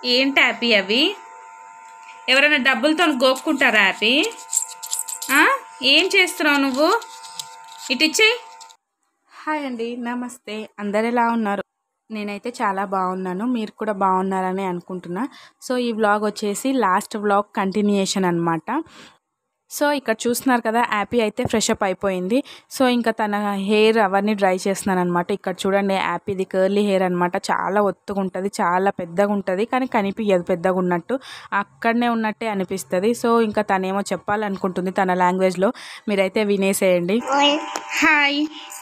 ఏంటి హ్యాపీ అవి ఎవరైనా డబ్బులతో గోక్కుంటారా హ్యాపీ ఆ? ఏం చేస్తున్నావు నువ్వు ఇటు ఇచ్చేయి హాయ్ అండి నమస్తే అందరు ఎలా ఉన్నారు నేనైతే చాలా బాగున్నాను మీరు కూడా బాగున్నారని అనుకుంటున్నా సో ఈ వ్లాగ్ వచ్చేసి లాస్ట్ వ్లాగ్ కంటిన్యూయేషన్ అనమాట సో ఇక్కడ చూస్తున్నారు కదా యాపీ అయితే ఫ్రెష్ అప్ అయిపోయింది సో ఇంకా తన హెయిర్ అవన్నీ డ్రై చేస్తున్నాను అనమాట ఇక్కడ చూడండి యాపీది కర్లీ హెయిర్ అనమాట చాలా ఒత్తుగా ఉంటుంది చాలా పెద్దగా ఉంటుంది కానీ కనిపించదు పెద్దగా ఉన్నట్టు అక్కడనే ఉన్నట్టే అనిపిస్తుంది సో ఇంకా తనేమో చెప్పాలనుకుంటుంది తన లాంగ్వేజ్లో మీరైతే వినేసేయండి hi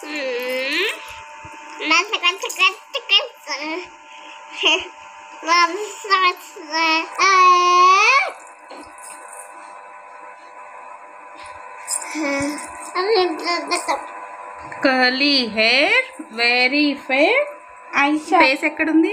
curly hair very fair Aisha face ఎక్కడుంది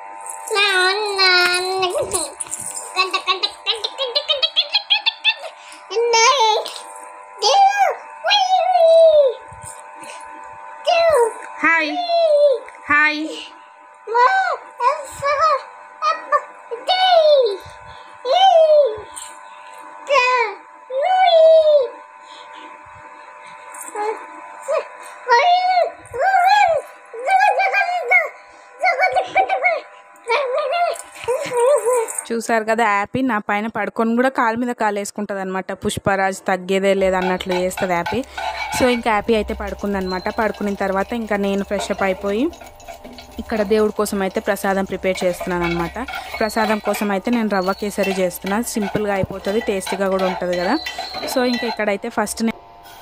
హాయ్ హాయ్ చూసారు కదా యాపీ నా పైన పడుకొని కూడా కాలు మీద కాలు వేసుకుంటుంది అనమాట పుష్పరాజ్ తగ్గేదే లేదు అన్నట్లు చేస్తుంది యాపీ సో ఇంకా యాపీ అయితే పడుకుందనమాట పడుకున్న తర్వాత ఇంకా నేను ఫ్రెష్ అప్ అయిపోయి ఇక్కడ దేవుడి కోసం అయితే ప్రసాదం ప్రిపేర్ చేస్తున్నాను అనమాట ప్రసాదం కోసం అయితే నేను రవ్వ కేసరి చేస్తున్నాను సింపుల్గా అయిపోతుంది టేస్టీగా కూడా ఉంటుంది కదా సో ఇంకా ఇక్కడైతే ఫస్ట్ నేను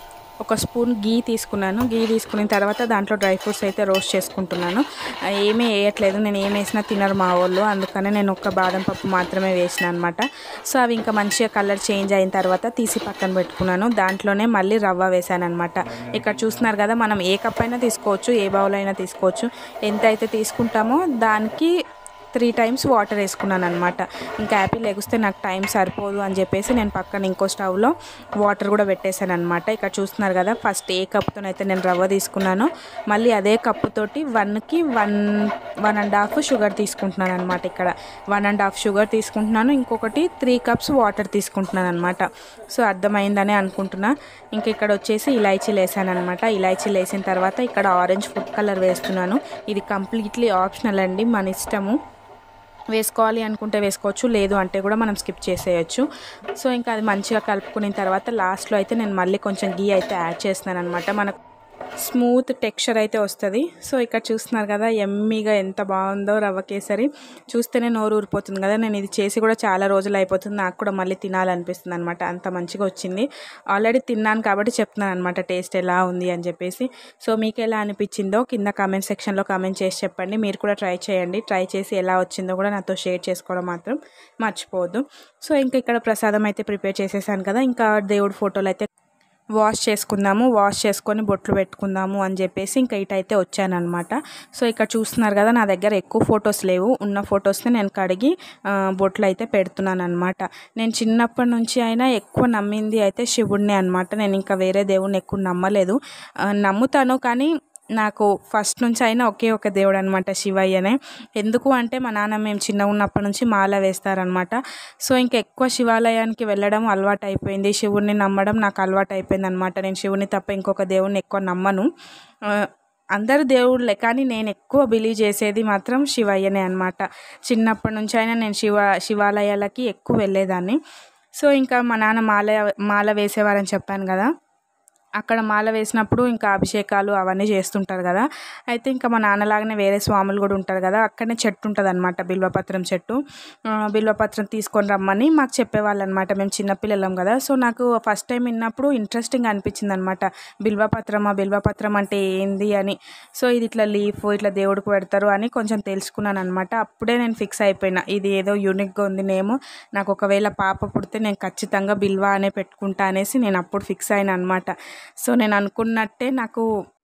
ఒక స్పూన్ గీ తీసుకున్నాను గీ తీసుకున్న తర్వాత దాంట్లో డ్రై ఫ్రూట్స్ అయితే రోస్ట్ చేసుకుంటున్నాను ఆ, ఏమీ వేయట్లేదు నేను ఏం వేసినా తినరు మా వాళ్ళు అందుకనే నేను ఒక బాదం పప్పు మాత్రమే వేసిన అనమాట సో అవి ఇంకా మంచిగా కలర్ చేంజ్ అయిన తర్వాత తీసి పక్కన పెట్టుకున్నాను దాంట్లోనే మళ్ళీ రవ్వ వేసాను అనమాట ఇక్కడ చూస్తున్నారు కదా మనం ఏ కప్ అయినా తీసుకోవచ్చు ఏ బౌల్ అయినా తీసుకోవచ్చు ఎంత అయితే తీసుకుంటామో దానికి త్రీ టైమ్స్ వాటర్ వేసుకున్నాను అనమాట ఇంకా యాపిల్ లెగిస్తే నాకు టైం సరిపోదు అని చెప్పేసి నేను పక్కన ఇంకో స్టవ్లో వాటర్ కూడా పెట్టేశాను అనమాట ఇక్కడ చూస్తున్నారు కదా ఫస్ట్ ఏ కప్తోనైతే నేను రవ్వ తీసుకున్నాను మళ్ళీ అదే కప్పుతోటి వన్కి one one and half sugar తీసుకుంటున్నాను అనమాట ఇక్కడ వన్ అండ్ హాఫ్ షుగర్ తీసుకుంటున్నాను ఇంకొకటి త్రీ కప్స్ వాటర్ తీసుకుంటున్నాను అనమాట సో అర్థమైందని అనుకుంటున్నా ఇంక ఇక్కడ వచ్చేసి ఇలాచీలు వేసాను అనమాట ఇలాచీలు వేసిన తర్వాత ఇక్కడ ఆరెంజ్ ఫుడ్ కలర్ వేస్తున్నాను ఇది కంప్లీట్లీ ఆప్షనల్ అండి మన ఇష్టము వేసుకోవాలి అనుకుంటే వేసుకోవచ్చు లేదు అంటే కూడా మనం స్కిప్ చేసేయచ్చు సో ఇంకా అది మంచిగా కలుపుకున్న తర్వాత లాస్ట్లో అయితే నేను మళ్ళీ కొంచెం గీ అయితే యాడ్ చేస్తున్నాను అనమాట మనకు స్మూత్ టెక్స్చర్ అయితే వస్తుంది సో ఇక్కడ చూస్తున్నారు కదా ఎమ్మీగా ఎంత బాగుందో రవ్వ కేసరి చూస్తేనే నోరు ఊరిపోతుంది కదా నేను ఇది చేసి కూడా చాలా రోజులు అయిపోతుంది నాకు కూడా మళ్ళీ తినాలనిపిస్తుంది అనమాట అంత మంచిగా వచ్చింది ఆల్రెడీ తిన్నాను కాబట్టి చెప్తున్నాను అనమాట టేస్ట్ ఎలా ఉంది అని చెప్పేసి సో మీకు ఎలా అనిపించిందో కింద కామెంట్ సెక్షన్లో కామెంట్ చేసి చెప్పండి మీరు కూడా ట్రై చేయండి ట్రై చేసి ఎలా వచ్చిందో కూడా నాతో షేర్ చేసుకోవడం మాత్రం మర్చిపోవద్దు సో ఇంకా ఇక్కడ ప్రసాదం అయితే ప్రిపేర్ చేసేసాను కదా ఇంకా దేవుడి ఫోటోలు అయితే వాష్ చేసుకుందాము వాష్ చేసుకొని బొట్లు పెట్టుకుందాము అని చెప్పేసి ఇంకా ఇటైతే వచ్చానమాట సో ఇక్కడ చూస్తున్నారు కదా నా దగ్గర ఎక్కువ ఫొటోస్ లేవు ఉన్న ఫొటోస్ని నేను కడిగి ఆ, బొట్లు అయితే పెడుతున్నాను అనమాట నేను చిన్నప్పటి నుంచి అయినా ఎక్కువ నమ్మింది అయితే శివుడిని అనమాట నేను ఇంకా వేరే దేవుడిని ఎక్కువ నమ్మలేదు ఆ, నమ్ముతాను కానీ నాకు ఫస్ట్ నుంచి అయినా ఒకే ఒక దేవుడు అనమాట శివయ్యనే ఎందుకు అంటే మా నాన్న మేము చిన్నగా ఉన్నప్పటి నుంచి మాల వేస్తారనమాట సో ఇంకా ఎక్కువ శివాలయానికి వెళ్ళడం అలవాటు అయిపోయింది శివుడిని నమ్మడం నాకు అలవాటు అయిపోయింది అనమాట నేను శివుని తప్ప ఇంకొక దేవుడిని ఎక్కువ నమ్మను ఆ, అందరు దేవుళ్ళే కానీ నేను ఎక్కువ బిలీవ్ చేసేది మాత్రం శివయ్యనే అనమాట చిన్నప్పటి నుంచి అయినా నేను శివ శివాలయాలకి ఎక్కువ వెళ్ళేదాన్ని సో ఇంకా మా నాన్న మాల మాల వేసేవారని చెప్పాను కదా అక్కడ మాల వేసినప్పుడు ఇంకా అభిషేకాలు అవన్నీ చేస్తుంటారు కదా అయితే ఇంకా మా నాన్నలాగానే వేరే స్వాములు కూడా ఉంటారు కదా అక్కడనే చెట్టు ఉంటుంది అనమాట బిల్వపత్రం చెట్టు ఆ, బిల్వపత్రం తీసుకొని రమ్మని మాకు చెప్పేవాళ్ళు అనమాట మేము చిన్నపిల్లలం కదా సో నాకు ఫస్ట్ టైం విన్నప్పుడు ఇంట్రెస్టింగ్ అనిపించింది అనమాట బిల్వపత్రమా బిల్వపత్రం అంటే ఏంది అని సో ఇది ఇట్లా లీఫ్ ఇట్లా దేవుడికి పెడతారు అని కొంచెం తెలుసుకున్నాను అనమాట అప్పుడే నేను ఫిక్స్ అయిపోయినా ఇది ఏదో యూనిక్గా ఉంది నేమో నాకు ఒకవేళ పాప పుడితే నేను ఖచ్చితంగా బిల్వా అనే పెట్టుకుంటా అనేసి నేను అప్పుడు ఫిక్స్ అయినా అనమాట సో నేను అనుకున్నట్టే నాకు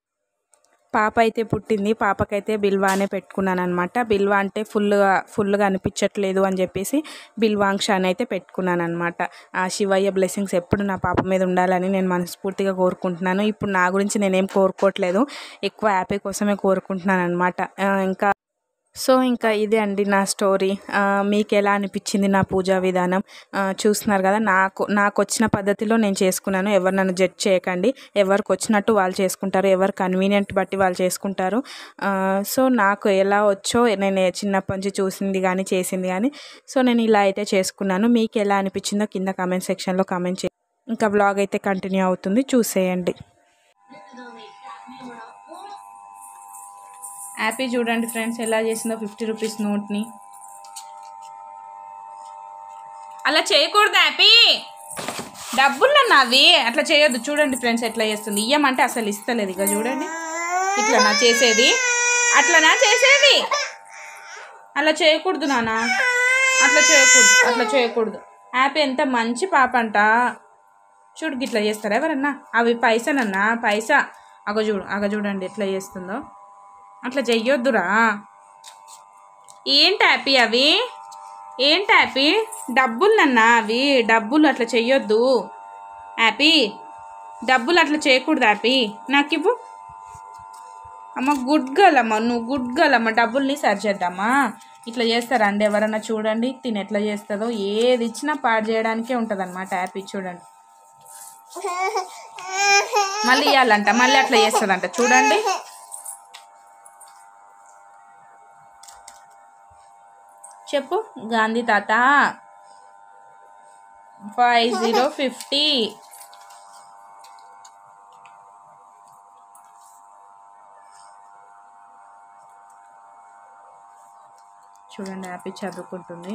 పాప అయితే పుట్టింది పాపకైతే బిల్వా అనే పెట్టుకున్నాను అనమాట బిల్వా అంటే ఫుల్గా ఫుల్గా అనిపించట్లేదు అని చెప్పేసి బిల్వాంక్ష అని అయితే పెట్టుకున్నాను అనమాట ఆ శివయ్య బ్లెస్సింగ్స్ ఎప్పుడు నా పాప మీద ఉండాలని నేను మనస్ఫూర్తిగా కోరుకుంటున్నాను ఇప్పుడు నా గురించి నేనేం కోరుకోవట్లేదు ఎక్కువ హ్యాపీ కోసమే కోరుకుంటున్నాను అనమాట ఇంకా సో ఇంకా ఇదే అండి నా స్టోరీ ఆ, మీకు ఎలా అనిపించింది నా పూజా విధానం ఆ, చూస్తున్నారు కదా నాకు నాకు వచ్చిన పద్ధతిలో నేను చేసుకున్నాను ఎవరు నన్ను జడ్జ్ చేయకండి ఎవరికి వచ్చినట్టు వాళ్ళు చేసుకుంటారు ఎవరు కన్వీనియంట్ బట్టి వాళ్ళు చేసుకుంటారు ఆ, సో నాకు ఎలా వచ్చో నేను చిన్నప్పటి నుంచి చూసింది కానీ చేసింది కానీ సో నేను ఇలా అయితే చేసుకున్నాను మీకు ఎలా అనిపించిందో కింద కామెంట్ సెక్షన్లో కామెంట్ చే ఇంకా బ్లాగ్ అయితే కంటిన్యూ అవుతుంది చూసేయండి హ్యాపీ చూడండి ఫ్రెండ్స్ ఎలా చేసిందో ఫిఫ్టీ రూపీస్ నోట్ని అలా చేయకూడదు హ్యాపీ డబ్బులు నావి అట్లా చేయొద్దు చూడండి ఫ్రెండ్స్ ఎట్లా చేస్తుంది ఇయ్యమంటే అసలు ఇస్తలేదు ఇక చూడండి ఇట్లా నా చేసేది అట్లా నా చేసేది అలా చేయకూడదు నాన్న అట్లా చేయకూడదు అట్లా చేయకూడదు హ్యాపీ ఎంత మంచి పాప అంట చూడు గిట్లా చేస్తారా ఎవరన్నా అవి పైసనన్నా పైసా అగ చూడు అగ చూడండి ఎట్లా చేస్తుందో అట్లా చెయ్యొద్దురా ఏంటి హ్యాపీ అవి ఏంటి హ్యాపీ డబ్బులు నన్నా అవి డబ్బులు అట్లా చెయ్యొద్దు హ్యాపీ డబ్బులు అట్లా చేయకూడదు హ్యాపీ నాకు ఇవ్వు అమ్మ గుడ్ గర్ల్ అమ్మ నువ్వు గుడ్ గర్ల్ అమ్మ డబ్బుల్ని సరి చేద్దామా ఇట్లా చేస్తారా అండి ఎవరన్నా చూడండి తిని ఎట్లా చేస్తుందో ఏది ఇచ్చినా పాడు చేయడానికే ఉంటుంది అనమాట హ్యాపీ చూడండి మళ్ళీ ఇవ్వాలంట మళ్ళీ అట్లా చేస్తుందంట చూడండి చెప్పు గాంధీ తాత ఫైవ్ జీరో ఫిఫ్టీ చూడండి హ్యాపీ చదువుకుంటుంది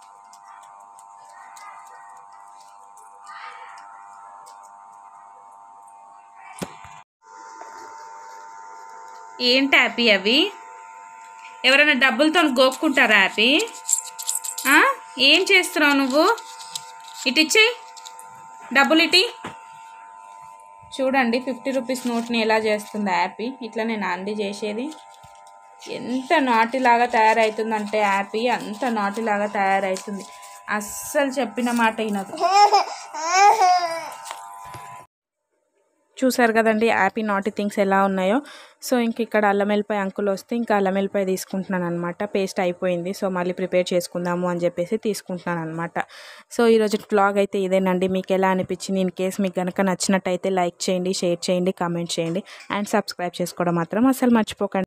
ఏంటి హ్యాపీ అవి ఎవరైనా డబ్బులతో గోక్కుంటారా హ్యాపీ ఆ? ఏం చేస్తున్నావు నువ్వు ఇటు ఇచ్చేయి డబ్బులు ఇటీ చూడండి ఫిఫ్టీ రూపీస్ నోట్ని ఎలా చేస్తుంది హ్యాపీ ఇట్లా నేను అండి చేసేది ఎంత నాటిలాగా తయారవుతుందంటే హ్యాపీ అంత నాటిలాగా తయారవుతుంది అస్సలు చెప్పిన మాట వినదు చూసారు కదండి హ్యాపీ నాటి థింగ్స్ ఎలా ఉన్నాయో సో ఇంక ఇక్కడ అల్లం వెల్లిపాయ అంకులు వస్తే ఇంకా అల్లం వెల్లిపాయ తీసుకుంటున్నాను అనమాట పేస్ట్ అయిపోయింది సో మళ్ళీ ప్రిపేర్ చేసుకుందాము అని చెప్పేసి తీసుకుంటున్నాను అనమాట సో ఈరోజు బ్లాగ్ అయితే ఇదేనండి మీకు ఎలా అనిపించింది ఇన్ కేస్ మీకు కనుక నచ్చినట్టయితే లైక్ చేయండి షేర్ చేయండి కామెంట్ చేయండి అండ్ సబ్స్క్రైబ్ చేసుకోవడం మాత్రం అసలు మర్చిపోకండి